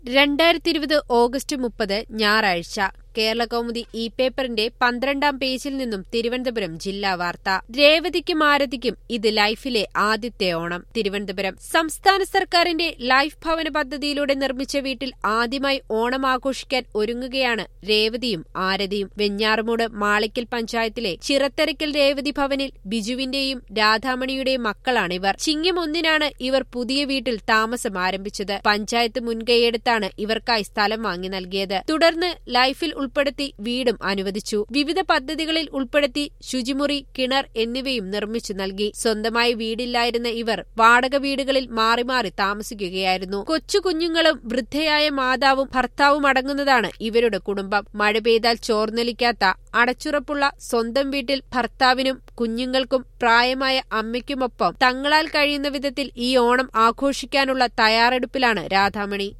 രണ്ടായിരത്തി ഇരുപത് ഓഗസ്റ്റ് മുപ്പത് ഞായറാഴ്ച കേരളകൗമുദി ഇ പേപ്പറിന്റെ പന്ത്രണ്ടാം പേജിൽ നിന്നും തിരുവനന്തപുരം ജില്ലാ വാർത്ത രേവതിക്കും ആരതിക്കും ഇത് ലൈഫിലെ ആദ്യത്തെ ഓണം തിരുവനന്തപുരം സംസ്ഥാന സർക്കാരിന്റെ ലൈഫ് ഭവന പദ്ധതിയിലൂടെ നിർമ്മിച്ച വീട്ടിൽ ആദ്യമായി ഓണം ആഘോഷിക്കാൻ ഒരുങ്ങുകയാണ് രേവതിയും ആരതിയും വെഞ്ഞാറുമൂട് മാളിക്കൽ പഞ്ചായത്തിലെ ചിറത്തരയ്ക്കൽ രേവതി ഭവനിൽ ബിജുവിന്റെയും രാധാമണിയുടെയും മക്കളാണിവർ ചിങ്ങം ഒന്നിനാണ് ഇവർ പുതിയ വീട്ടിൽ താമസം ആരംഭിച്ചത് പഞ്ചായത്ത് മുൻകൈയെടുത്താണ് ഇവർക്കായി സ്ഥലം വാങ്ങി നൽകിയത് തുടർന്ന് ലൈഫിൽ ഉൾപ്പെടുത്തി വീടും അനുവദിച്ചു വിവിധ പദ്ധതികളിൽ ഉൾപ്പെടുത്തി ശുചിമുറി കിണർ എന്നിവയും നിർമ്മിച്ചു നൽകി സ്വന്തമായി വീടില്ലായിരുന്ന ഇവർ വാടക വീടുകളിൽ മാറി മാറി താമസിക്കുകയായിരുന്നു കൊച്ചു കുഞ്ഞുങ്ങളും വൃദ്ധയായ മാതാവും ഭർത്താവും അടങ്ങുന്നതാണ് ഇവരുടെ കുടുംബം മഴ പെയ്താൽ ചോർന്നൊലിക്കാത്ത അടച്ചുറപ്പുള്ള സ്വന്തം വീട്ടിൽ ഭർത്താവിനും കുഞ്ഞുങ്ങൾക്കും പ്രായമായ അമ്മയ്ക്കുമൊപ്പം തങ്ങളാൽ കഴിയുന്ന വിധത്തിൽ ഈ ഓണം ആഘോഷിക്കാനുള്ള തയ്യാറെടുപ്പിലാണ് രാധാമണി